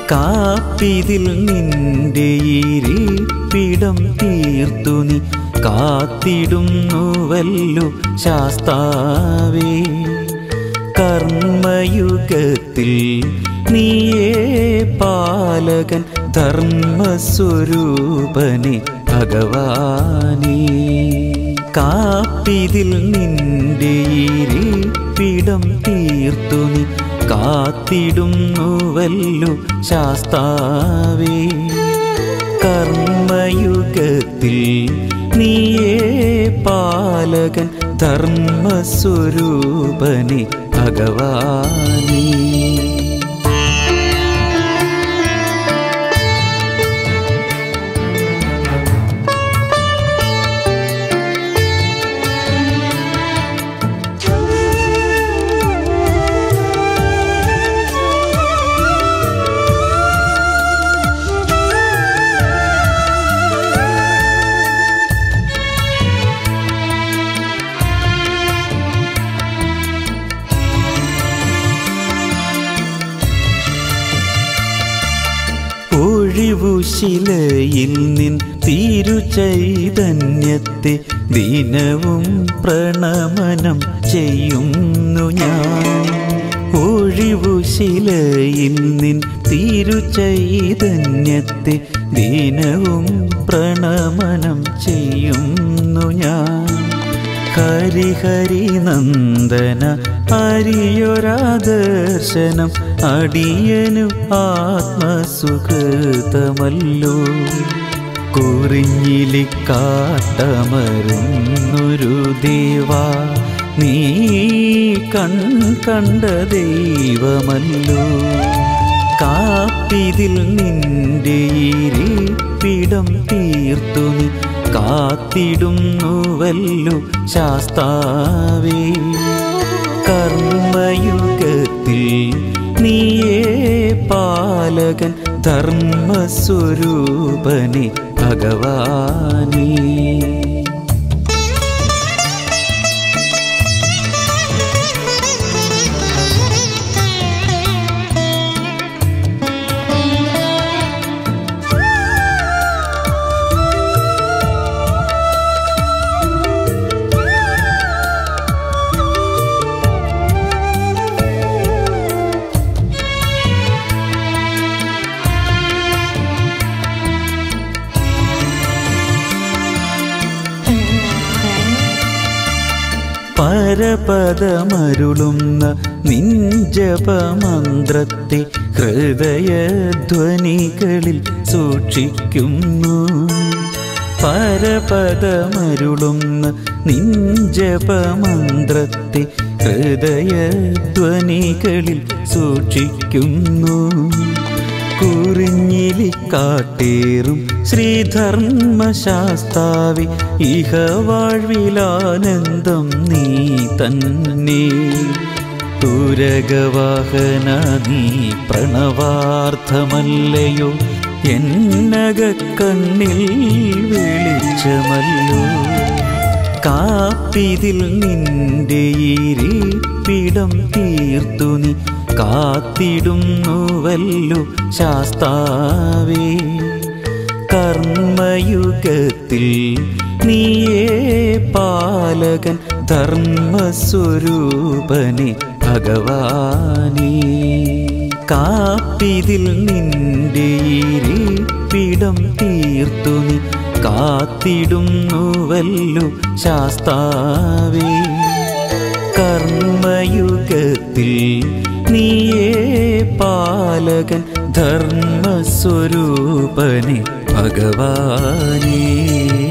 കാപ്പിതിൽ നിന്റെ ഇരിപ്പിടം തീർത്തു നീ കാത്തിടുന്നുവല്ലോ ശാസ്താവേ കർമ്മയുഗത്തിൽ നീയേ പാലകൻ ധർമ്മസ്വരൂപനെ ഭഗവാനേ കാപ്പിതിൽ നിന്റെ ഇരിപ്പിടം തീർത്തു നീ കാത്തിടുന്നുവല്ലോ ശാസ്താവേ കർമ്മയുഗത്തിൽ നീയേ പാലകൻ ധർമ്മസ്വരൂപനെ ഭഗവാനേ ഒഴിവുശിലയിൽ നിൻ തിരുചൈതന്യത്തെ ദിനവും പ്രണമനം ചെയ്യുന്നു ഞാൻ ഒഴിവുശിലയിൽ നിൻ തിരുചൈതന്യത്തെ ദിനവും പ്രണമനം ചെയ്യുന്നു ഞാൻ ഹരിഹരി നന്ദന ഹരിയൊരാദർശനം അടിയനു ആത്മസുഖൃതമല്ലോ കുറിഞ്ഞിലിക്കാട്ടമരുന്നൊരു ദേവാ നീ കൺ കണ്ട ദൈവമല്ലോ കാപ്പിതിൽ നിന്റെ ഇരിപ്പിടം തീർത്തു നീ കാത്തിടുന്നുവല്ലോ ശാസ്താവേ കർമ്മയുഗത്തിൽ നീയേ പാലകൻ ധർമ്മസ്വരൂപനെ ഭഗവാനേ പരപദമരുളുന്ന നിഞ്ചപമന്ത്രത്തെ ഹൃദയധ്വനികളിൽ സൂക്ഷിക്കുന്നു പരപദമരുളുന്ന നിഞ്ചപമന്ത്രത്തെ ഹൃദയധ്വനികളിൽ സൂക്ഷിക്കുന്നു കുറിഞ്ഞിലിക്കാട്ടേറും ശ്രീധർമ്മശാസ്താവി ഇഹ വാഴ്വിലാനന്ദം നീ തന്നെ തുരകവാഹന നീ പ്രണവാർത്ഥമല്ലയോ എന്നക കണ്ണിൽ വെളിച്ചമല്ലോ കാപ്പിതിൽ നിന്റെ ഇരിപ്പിടം തീർത്തു നീ കാത്തിടുന്നുവല്ലോ ശാസ്താവേ കർമ്മയുഗത്തിൽ നീയേ പാലകൻ ധർമ്മസ്വരൂപനെ ഭഗവാനേ കാപ്പിതിൽ നിന്റെ ഇരിപ്പിടം തീർത്തു നീ കാത്തിടുന്നുവല്ലോ ശാസ്താവേ കർമ്മയുഗത്തിൽ നീയേ പാലകൻ ധർമ്മസ്വരൂപനെ ഭഗവാനേ